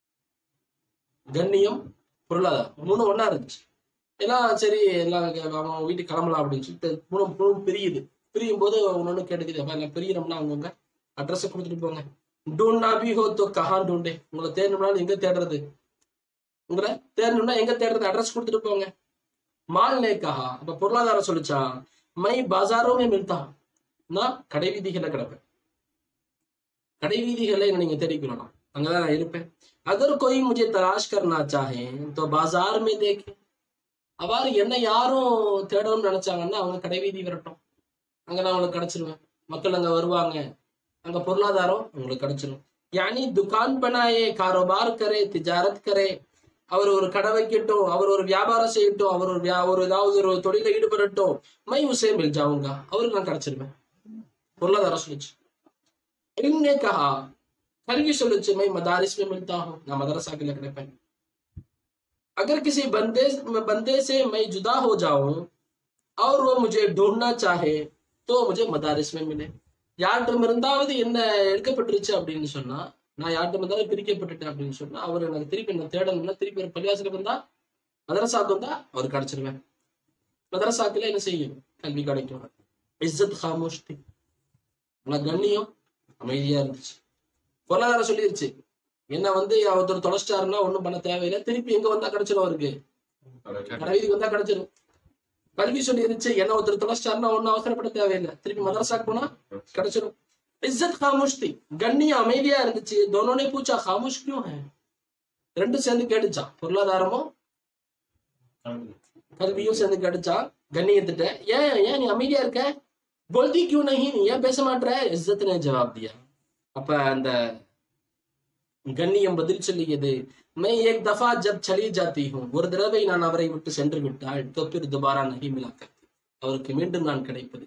கண்ணியம் பொருளாதாரம் மூணு ஒண்ணா இருந்துச்சு எல்லாம் சரி எல்லாம் க- அவன் வீட்டுக்கு கிளம்பலாம் அப்படின்னு சொல்லிட்டு மூணு மூணு பிரியுது பிரியும் போது ஒன்னொன்னு கேட்டுக்குது அப்ப எல்லாம் பிரியணும்னா அவங்கவுங்க அட்ரஸ் கொடுத்துட்டு போங்க டூன்னா பி ஹோ தோ கஹான் டூண்டே உங்களை தேடணும்னாலும் எங்க தேடுறது உங்களை தேடணும்னா எங்க தேடுறது அட்ரஸ் கொடுத்துட்டு போங்க மால் நே கஹா அப்ப பொருளாதாரம் சொல்லிச்சா மை பாசாரோமே மில்தா நான் கடை வீதிகளை கிடப்பேன் கடை வீதிகளை நீங்க தேடிக்கணும் அங்கதான் நான் இருப்பேன் अगर कोई मुझे तलाश करना चाहे तो बाजार में देखे அவ்வாறு என்ன யாரும் தேடணும்னு நினைச்சாங்கன்னா அவங்க கடை வீதி வரட்டும் அங்க நான் அவங்களுக்கு கிடைச்சிருவேன் மக்கள் அங்க வருவாங்க அங்க பொருளாதாரம் உங்களுக்கு கிடைச்சிரும் யானி துகான் பனாயே காரோபார் கரே திஜாரத் கரே அவர் ஒரு கடை வைக்கட்டும் அவர் ஒரு வியாபாரம் செய்யட்டும் அவர் ஒரு வியா- ஒரு ஏதாவது ஒரு தொழில ஈடுபடட்டும் மை உசே மில் ஜாவுங்க அவருக்கு நான் கிடைச்சிருவேன் பொருளாதாரம் சொல்லிச்சு இல்மே கஹா கல்வி சொல்லுச்சு மை மதாரிஸ் மே மில்தா ஹூம் நான் மதரசாக்கில் கிடைப்பேன் अगर किसी बंदे बंदे से मैं जुदा हो जाऊं और वो मुझे ढूंढना चाहे तो मुझे मदारिस में मिले யார்கிட்ட இருந்தாவது என்ன எடுக்கப்பட்டுருச்சு அப்படின்னு சொன்னா நான் யார்கிட்ட இருந்தாலும் பிரிக்கப்பட்டுட்டேன் அப்படின்னு சொன்னா அவர் எனக்கு திருப்பி என்ன தேடணும்னா திருப்பி ஒரு பள்ளியாசலுக்கு வந்தா மதரசாக்கு வந்தா அவர் கிடைச்சிருவேன் மதரசாக்குல என்ன செய்யும் கல்வி கிடைக்கும் இஸ்ஸத் ஹாமோஷ்டி ஆனா கண்ணியம் அமைதியா இருந்துச்சு பொருளாதாரம் சொல்லிருச்சு என்ன வந்து ஒருத்தர் தொலைச்சிட்டாருன்னா ஒண்ணும் பண்ண தேவையில்லை திருப்பி எங்க வந்தா கிடைச்சிடும் அவருக்கு கடைவீதிக்கு வந்தா கிடைச்சிடும் கல்வி சொல்லிருச்சு என்ன ஒருத்தர் தொலைச்சிட்டாருன்னா ஒண்ணும் அவசரப்பட தேவையில்லை திருப்பி மதரசாக்கு போனா கிடைச்சிடும் இஸ்ஸத் खामोश थी கண்ணியம் அமைதியா இருந்துச்சு दोनों ने पूछा खामोश क्यों है ரெண்டும் சேர்ந்து கேட்டுச்சான் பொருளாதாரமும் கல்வியும் சேர்ந்து கேட்டுச்சான் கண்ணியத்திட்ட ஏன் ஏன் நீ அமைதியா இருக்க बोलती क्यों नहीं நீ ஏன் பேச மாட்ற இஸ்ஸத் ने जवाब दिया அப்ப அந்த கண்ணியம் பதில் சொல்லியது मैं एक दफा जब चली जाती हूँ ஒரு தடவை நான் அவரை விட்டு சென்று விட்டால் तो फिर दोबारा नहीं मिला करती அவருக்கு மீண்டும் நான் கிடைப்பது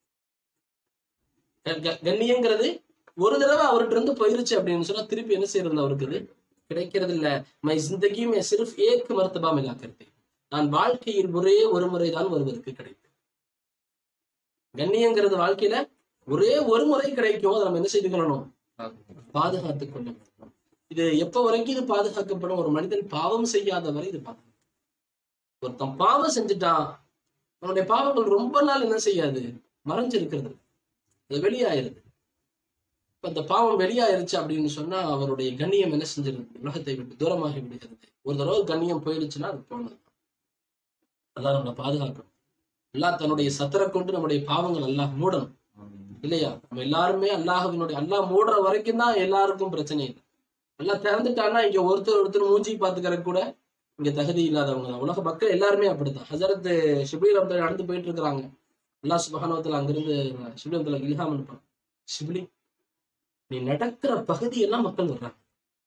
க- கண்ணியங்கிறது ஒரு தடவை அவர்கிட்ட இருந்து போயிருச்சு அப்படின்னு சொன்னா திருப்பி என்ன செய்யறது அவருக்கு அது கிடைக்கிறது இல்ல மை ஜிந்தகி மே சிர்ஃப் ஏக் மர்த்தபா மிலா கருத்து நான் வாழ்க்கையில் ஒரே ஒரு முறை தான் வருவதற்கு கிடைக்கும் கண்ணியங்கிறது வாழ்க்கையில ஒரே ஒரு முறை கிடைக்கும் அதை நம்ம என்ன செய்து கொள்ளணும் பாதுகாத்துக் கொள்ள வேண்டும் இது எப்ப வரைக்கும் இது பாதுகாக்கப்படும் ஒரு மனிதன் பாவம் செய்யாத வரை இது பாதுகாக்கும் ஒருத்தன் பாவம் செஞ்சுட்டான் அவனுடைய பாவங்கள் ரொம்ப நாள் என்ன செய்யாது மறைஞ்சிருக்கிறது அது வெளியாயிருது இப்ப அந்த பாவம் வெளியாயிருச்சு அப்படின்னு சொன்னா அவருடைய கண்ணியம் என்ன செஞ்சிருது உலகத்தை விட்டு தூரமாகி விடுகிறது ஒரு தடவை கண்ணியம் போயிடுச்சுன்னா அது போனது அதான் நம்மளை பாதுகாக்கணும் அல்லாஹ் தன்னுடைய சத்தரை கொண்டு நம்முடைய பாவங்கள் அல்லாஹ் மூடணும் இல்லையா நம்ம எல்லாருமே அல்லாஹ்வினுடைய அல்லாஹ் மூடுற வரைக்கும் தான் எல்லாருக்கும் பிரச்சனை இல்லை அல்லாஹ் திறந்துட்டான்னா இங்க ஒருத்தர் ஒருத்தர் மூஞ்சி பாத்துக்கிற கூட இங்க தகுதி இல்லாதவங்க தான் உலக மக்கள் எல்லாருமே அப்படித்தான் ஹசரத் ஷிபிலி ரம்தா நடந்து போயிட்டு இருக்கிறாங்க அல்லாஹ் சுபஹானவத்துல அங்கிருந்து ஷிபிலி ரம்தா இல்ஹாம் அனுப்பான் ஷிபிலி நீ நடக்கிற பகுதியெல்லாம் மக்கள் வர்றாங்க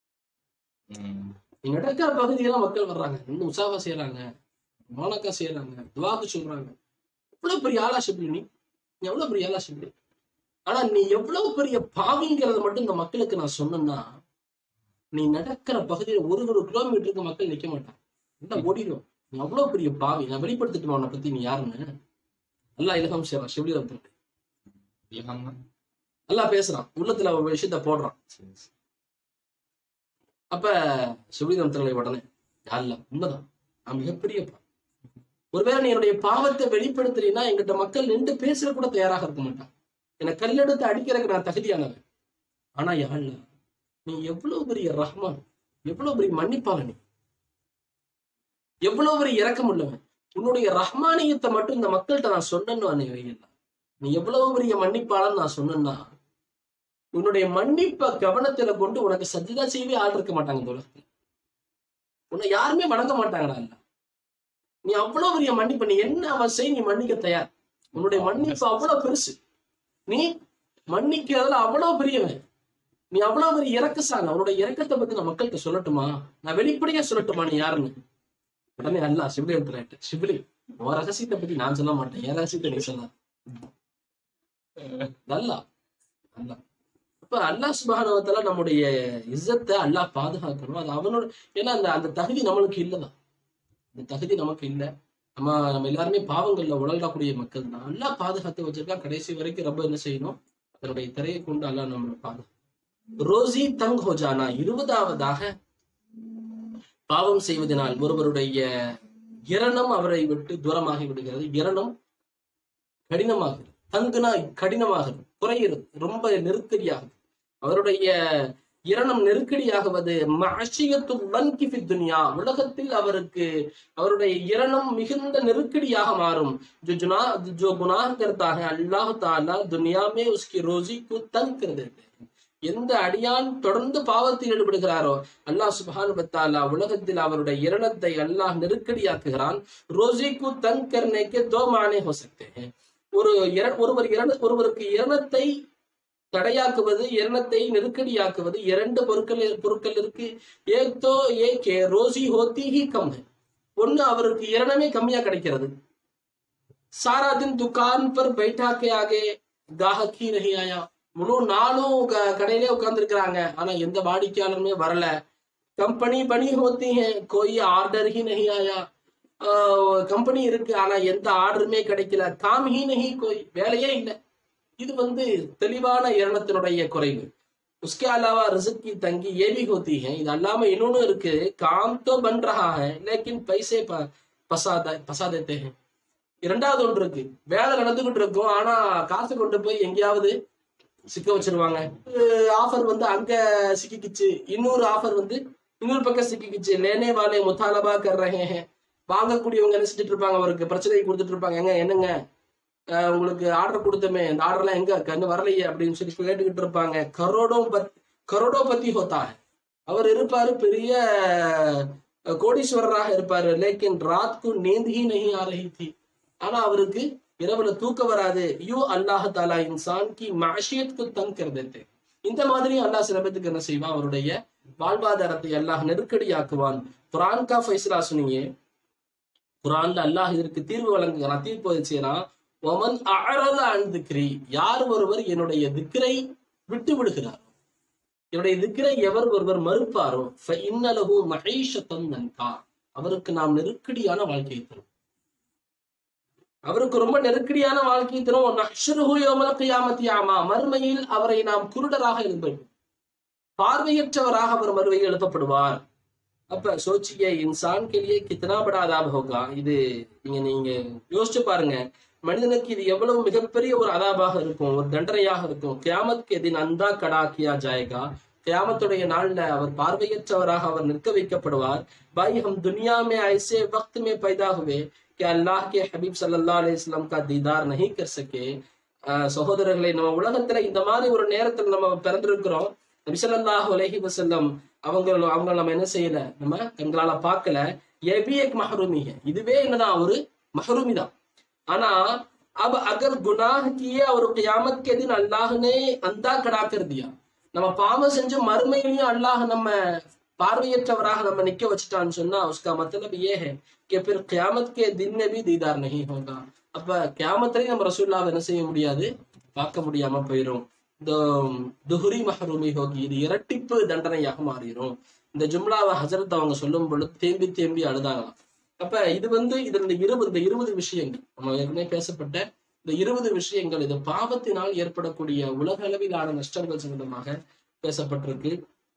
நீ நடக்கிற பகுதியெல்லாம் மக்கள் வர்றாங்க இன்னும் உற்சாகம் செய்யறாங்க மோனக்கா செய்யறாங்க துவாக்கு சொல்றாங்க எவ்வளவு பெரிய ஆளா ஷிபிலி நீ நீ எவ்வளவு பெரிய ஆளா ஷிபிலி ஆனா நீ எவ்வளவு பெரிய பாவிங்கிறத மட்டும் இந்த மக்களுக்கு நான் சொன்னேன்னா நீ நடக்கிற பகுதியில ஒரு ஒரு கிலோமீட்டருக்கு மக்கள் நிக்க மாட்டாங்க எல்லாம் ஓடிடும் நீ அவ்வளவு பெரிய பாவி நான் வெளிப்படுத்திட்டு உன்னை பத்தி நீ யாருன்னு நல்லா இலகம் செய்யறான் ஷிபிலி ரம்தா நல்லா பேசுறான் உள்ளத்துல ஒரு விஷயத்த போடுறான் அப்ப சுபிதம் தலை உடனே அல்ல உண்மைதான் நான் மிகப்பெரிய பாவி. ஒருவேளை நீ என்னுடைய பாவத்தை வெளிப்படுத்துறீன்னா எங்கிட்ட மக்கள் நின்று பேசுற கூட தயாராக இருக்க மாட்டான் என்னை கல்லெடுத்து அடிக்கிறதுக்கு நான் தகுதியானவன் ஆனா யாழ்ல நீ எவ்வளவு பெரிய ரஹ்மான் எவ்வளவு பெரிய மன்னிப்பாளன் நீ எவ்வளவு பெரிய இரக்கம் உள்ளவன் உன்னுடைய ரஹ்மானியத்தை மட்டும் இந்த மக்கள்கிட்ட நான் சொன்னேன்னு அன்னைக்கு நீ எவ்வளவு பெரிய மன்னிப்பாளன் நான் சொன்னேன்னா உன்னுடைய மன்னிப்பை கவனத்துல கொண்டு உனக்கு சஜிதா செய்யவே ஆள் இருக்க மாட்டாங்க இந்த உலகத்துல உன்னை யாருமே வணங்க மாட்டாங்கடா இல்ல நீ அவ்வளவு பெரிய மன்னிப்பு நீ என்ன அவன் செய் நீ மன்னிக்க தயார் உன்னுடைய மன்னிப்பு அவ்வளவு பெருசு நீ மன்னிக்கிறதுல அவ்வளவு பெரியவன் நீ அவ்வளவு பெரிய இறக்கசாங்க அவனுடைய இறக்கத்தை பத்தி நான் மக்கள்கிட்ட சொல்லட்டுமா நான் வெளிப்படையா சொல்லட்டுமா நீ யாருன்னு உடனே அல்ல சிபிலி எடுத்துறாட்டு சிபிலி உன் ரகசியத்தை பத்தி நான் சொல்ல மாட்டேன் என் ரகசியத்தை நீ சொல்ல நல்லா நல்லா இப்ப அல்லாஹ் சுபஹானவத்தால நம்முடைய இஸ்ஸத்தை அல்லாஹ் பாதுகாக்கணும் அது அவனோட ஏன்னா அந்த அந்த தகுதி நம்மளுக்கு இல்லதான் அந்த தகுதி நமக்கு இல்ல நம்ம நம்ம எல்லாருமே பாவங்கள்ல உழலக்கூடிய மக்கள் தான் அல்லாஹ் பாதுகாத்து வச்சிருக்கா கடைசி வரைக்கும் ரொம்ப என்ன செய்யணும் அதனுடைய திரையை கொண்டு அல்லாஹ் நம்மளை பாதுகாக்கும் ரோசி தங் ஹோஜானா இருபதாவதாக பாவம் செய்வதனால் ஒருவருடைய இரணம் அவரை விட்டு தூரமாகி விடுகிறது இரணம் கடினமாகிறது தங்குனா கடினமாகிறது குறையிறது ரொம்ப நெருக்கடியாகுது அவருடைய இரணம் நெருக்கடியாகுவது மஷியத்து வன்கிஃபி துனியா உலகத்தில் அவருக்கு அவருடைய இரணம் மிகுந்த நெருக்கடியாக மாறும் जो जुना जो गुनाह करता है अल्लाह ताला दुनिया में उसकी रोजी को तंग कर देते हैं எந்த அடியான் தொடர்ந்து பாவத்தில் ஈடுபடுகிறாரோ அல்லாஹ் சுபான் பத்தாலா உலகத்தில் அவருடைய இரணத்தை அல்லாஹ் நெருக்கடியாக்குகிறான் ரோசிக்கு தங் கர்னேக்கு தோ மானே ஹோ சக்தே हैं ஒரு இர- ஒருவர் இரண ஒருவருக்கு இரணத்தை தடையாக்குவது இரணத்தை நெருக்கடியாக்குவது இரண்டு பொருட்கள் பொருட்கள் இருக்கு ஏக் தோ ஏக் है, ரோசி ஹோத்தி ஹி கம் है ஒண்ணு அவருக்கு இரணமே கம்மியா கிடைக்கிறது सारा दिन दुकान पर बैठा के आगे गाहक ही नहीं आया முழு நாளும் க- கடையிலே உட்கார்ந்து இருக்கிறாங்க ஆனா எந்த வாடிக்கையாளருமே வரல कंपनी बनी होती है कोई ऑर्डर ही नहीं आया கம்பெனி இருக்கு ஆனா எந்த ஆர்டருமே கிடைக்கல காம் ஹி நஹி கோய் வேலையே இல்லை இது வந்து தெளிவான இரணத்தினுடைய குறைவு उसके अलावा रिस्क की तंगी ये भी होती है இது அல்லாம இன்னொன்னு இருக்கு काम तो बन रहा है लेकिन पैसे प- पसा द- पसा देते हैं இரண்டாவது ஒன்று இருக்கு வேலை நடந்துகிட்டு இருக்கும் ஆனா காசு கொண்டு போய் எங்கேயாவது சிக்க வச்சிருவாங்க ஆஃபர் வந்து அங்க சிக்கிக்கிச்சு இன்னொரு ஆஃபர் வந்து இன்னொரு பக்கம் சிக்கிக்கிச்சு லேனே வாலே முத்தாலபா கர் ரஹே ஹே வாங்கக்கூடியவங்க என்ன செஞ்சுட்டு இருப்பாங்க அவருக்கு பிரச்சனை கொடுத்துட்டு இருப்பாங்க எங்க என்னங்க அஹ் உங்களுக்கு ஆர்டர் கொடுத்தமே இந்த ஆர்டர்லாம் எங்க கண்ணு வரலையே அப்படின்னு சொல்லி கேட்டுக்கிட்டு இருப்பாங்க கரோடோ பத் கரோடோ பத்தி ஹோத்தா ஹை. அவர் இருப்பாரு பெரிய அஹ், கோடீஸ்வரராக இருப்பாரு லேக்கின் ராத்கு நீந்த் ஹி நஹி ஆ ரஹி थी ஆனா அவருக்கு இரவுல தூக்கம் வராது யூ அல்லாஹ் தாலா இன்சான் கி மாஷியத் கு தங் கர் தேते இந்த மாதிரி அல்லாஹ் சில பேத்துக்கு என்ன செய்வான் அவருடைய வாழ்வாதாரத்தை அல்லாஹ் நெருக்கடியாக்குவான் குரான் கா ஃபைஸ்லா சுனியே குரான்ல அல்லாஹ் இதற்கு தீர்வு வழங்குகிறான் தீர்ப்பு செய்யறான் ஒமன் அழற அன்திக்ரி யார் ஒருவர் என்னுடைய திக்ரை விட்டு விடுகிறார் என்னுடைய திக்ரை எவர் ஒருவர் மறுப்பாரோ இன்னலகு மகேஷத்தம் நன்கா அவருக்கு நாம் நெருக்கடியான வாழ்க்கையை தரும் அவருக்கு ரொம்ப நெருக்கடியான வாழ்க்கையை தரும் நஹ்ஷருஹு யௌமல் கியாமத்தி ஆமா மறுமையில் அவரை நாம் குருடராக எழுப்போம் பார்வையற்றவராக அவர் மறுமையில் எழுப்பப்படுவார் அப்ப சோச்சிய இன்சான் के लिए कितना बड़ा अदाब होगा இது நீங்க நீங்க யோசிச்சு பாருங்க மனிதனுக்கு இது எவ்வளவு மிகப்பெரிய ஒரு அதாபாக இருக்கும் ஒரு தண்டனையாக இருக்கும் கியாமத் के दिन अंधा कड़ा किया जाएगा கியாமத்துடைய நாள்ல அவர் பார்வையற்றவராக அவர் நிற்க வைக்கப்படுவார் பாய் हम दुनिया में ऐसे वक्त में पैदा हुए कि अल्लाह के हबीब सल्लल्लाहु अलैहि वसल्लम का दीदार नहीं कर सके அஹ் சகோதரர்களை நம்ம உலகத்துல இந்த மாதிரி ஒரு நேரத்துல நம்ம பிறந்திருக்கிறோம் நபி ஸல்லல்லாஹு அலைஹி வஸல்லம் அவங்க அவங்க நம்ம என்ன செய்யல நம்ம கண்களால பார்க்கல எபி எக் மஹரூமி है இதுவே என்னதான் ஒரு மஹரூமி தான் ஆனா अब अगर गुनाह किए और क़यामत के दिन अल्लाह ने अंधा कड़ा कर दिया நம்ம பாவம் செஞ்சு மறுமையிலையும் அல்லாஹ் நம்ம பார்வையற்றவராக நம்ம நிக்க வச்சுட்டான்னு சொன்னா उसका मतलब ये है कि फिर क़यामत के दिन में भी दीदार नहीं होगा அப்ப கியாமத்திலையும் நம்ம ரசூல்லாவை என்ன செய்ய முடியாது பார்க்க முடியாம போயிரும் இந்த துஹுரி மஹரூமி ஹோகி இது இரட்டிப்பு தண்டனையாக மாறிடும் இந்த ஜும்லாவை ஹசரத் அவங்க சொல்லும் பொழுது தேம்பி தேம்பி அழுதாங்களாம் அப்ப இது வந்து இதுல இந்த இருபது இந்த இருபது விஷயங்கள் நம்ம ஏற்கனவே பேசப்பட்ட இந்த இருபது விஷயங்கள் இது பாவத்தினால் ஏற்படக்கூடிய உலக அளவிலான நஷ்டங்கள் சம்பந்தமாக பேசப்பட்டிருக்கு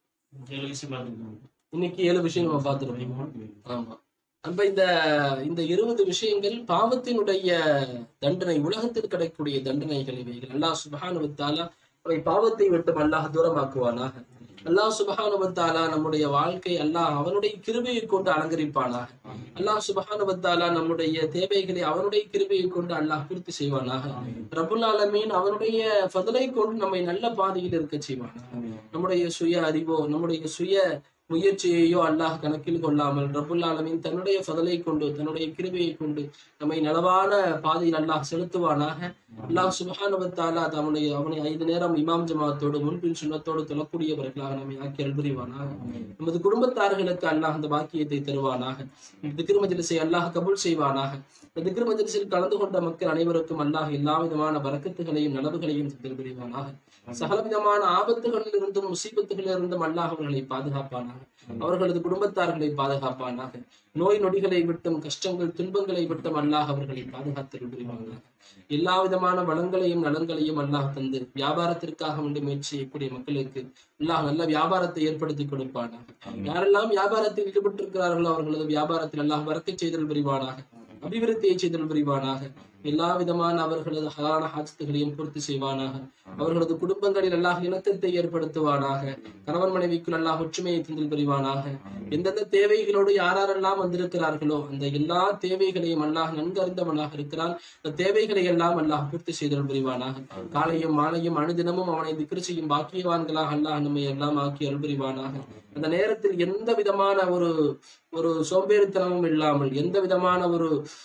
ஏழு விஷயம் பார்த்துருக்கோம். இன்னைக்கு ஏழு விஷயம் நம்ம பார்த்துருக்கோம் ஆமா அப்ப இந்த இந்த இருபது விஷயங்கள் பாவத்தினுடைய தண்டனை உலகத்தில் கிடைக்கக்கூடிய தண்டனைகள் இவைகள் அல்லாஹ் சுபஹானு வத்தாலா அவை பாவத்தை விட்டு அல்லாஹ் தூரமாக்குவானாக அல்லாஹ் சுபஹானு வத்தாலா நம்முடைய வாழ்க்கை அல்லாஹ் அவனுடைய கிருபையை கொண்டு அலங்கரிப்பானாக அல்லாஹ் சுபஹானு வத்தாலா நம்முடைய தேவைகளை அவனுடைய கிருபையை கொண்டு அல்லாஹ் பூர்த்தி செய்வானாக ரபுல் ஆலமீன் அவனுடைய ஃபதலை கொண்டு நம்மை நல்ல பாதையில் இருக்க செய்வானாக நம்முடைய சுய அறிவோ நம்முடைய சுய முயற்சியையோ அல்லாஹ் கணக்கில் கொள்ளாமல் ரப்புல் ஆலமீன் தன்னுடைய ஃபதலை கொண்டு தன்னுடைய கிருபையை கொண்டு நம்மை நலவான பாதையில் அல்லாஹ் செலுத்துவானாக அல்லாஹ் சுபஹானுவத்தாலா அவனுடைய அவனை ஐந்து நேரம் இமாம் ஜமாத்தோடு முன்பின் சுண்ணத்தோடு தொழக்கூடியவர்களாக நம்மை ஆக்கி அல்புரிவானாக நமது குடும்பத்தார்களுக்கு அல்லாஹ் அந்த பாக்கியத்தை தருவானாக திக்ர் மஜ்லிஸை அல்லாஹ் கபூல் செய்வானாக இந்த திக்ர் மஜ்லிஸில் கலந்து கொண்ட மக்கள் அனைவருக்கும் அல்லாஹ் எல்லா விதமான பரக்கத்துகளையும் நலவுகளையும் தந்தல் புரிவானாக சகலவிதமான ஆபத்துகளில் இருந்தும் முசீபத்துகளில் இருந்தும் அல்லாஹ் அவர்களை பாதுகாப்பானாக அவர்களது குடும்பத்தார்களை பாதுகாப்பானாக நோய் நொடிகளை விட்டும் கஷ்டங்கள் துன்பங்களை விட்டும் அல்லாஹ் அவர்களை பாதுகாத்தல் புரிவானாக எல்லா விதமான வளங்களையும் நலன்களையும் அல்லாஹ் தந்து வியாபாரத்திற்காக வேண்டி முயற்சி செய்யக்கூடிய மக்களுக்கு அல்லாஹ் நல்ல வியாபாரத்தை ஏற்படுத்தி கொடுப்பானாக யாரெல்லாம் வியாபாரத்தில் ஈடுபட்டிருக்கிறார்களோ அவர்களது வியாபாரத்தில் அல்லாஹ் வரக்கை செய்தல் புரிவானாக அபிவிருத்தியை செய்தல் புரிவானாக எல்லா விதமான அவர்களது ஹலான ஹாஜத்துகளையும் பூர்த்தி செய்வானாக அவர்களது குடும்பங்களில் அல்லாஹ் இணக்கத்தை ஏற்படுத்துவானாக கணவன் மனைவிக்குள் அல்லாஹ் ஒற்றுமையை தந்தல் புரிவானாக எந்தெந்த தேவைகளோடு யாரெல்லாம் வந்திருக்கிறார்களோ அந்த எல்லா தேவைகளையும் அல்லாஹ் நன்கறிந்தவனாக இருக்கிறான் அந்த தேவைகளை எல்லாம் அல்லாஹ் பூர்த்தி செய்தல் புரிவானாக காலையும் மாலையும் அனுதினமும் அவனை திக்ரு செய்யும் பாக்கியவான்களாக அல்லாஹ் நம்மை எல்லாம் ஆக்கி அல்புரிவானாக அந்த நேரத்தில் எந்த விதமான ஒரு ஒரு சோம்பேறித்தனமும் இல்லாமல் எந்த விதமான ஒரு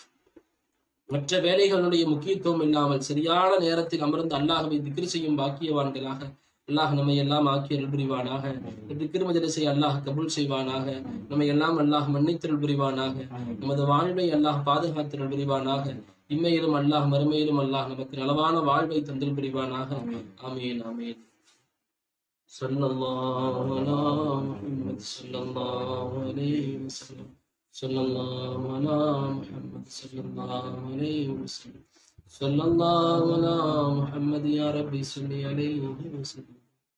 மற்ற வேலைகளுடைய முக்கியத்துவம் இல்லாமல் சரியான நேரத்தில் அமர்ந்து அல்லாஹவை திக்ரு செய்யும் பாக்கியவான்களாக அல்லாஹ் நம்மை எல்லாம் ஆக்கி அருள் புரிவானாக திக்ரு மஜலிஸை அல்லாஹ் கபூல் செய்வானாக நம்மை எல்லாம் அல்லாஹ் மன்னித்தருள் புரிவானாக நமது வாழ்வை அல்லாஹ் பாதுகாத்தருள் புரிவானாக இம்மையிலும் அல்லாஹ் மறுமையிலும் அல்லாஹ் நமக்கு நலவான வாழ்வை தந்தல் புரிவானாக ஆமீன் ஆமீன் صلى الله على محمد صلى الله عليه وسلم صلى الله على محمد صلى الله عليه وسلم صلى الله على محمد يا ربي صل عليه وسلم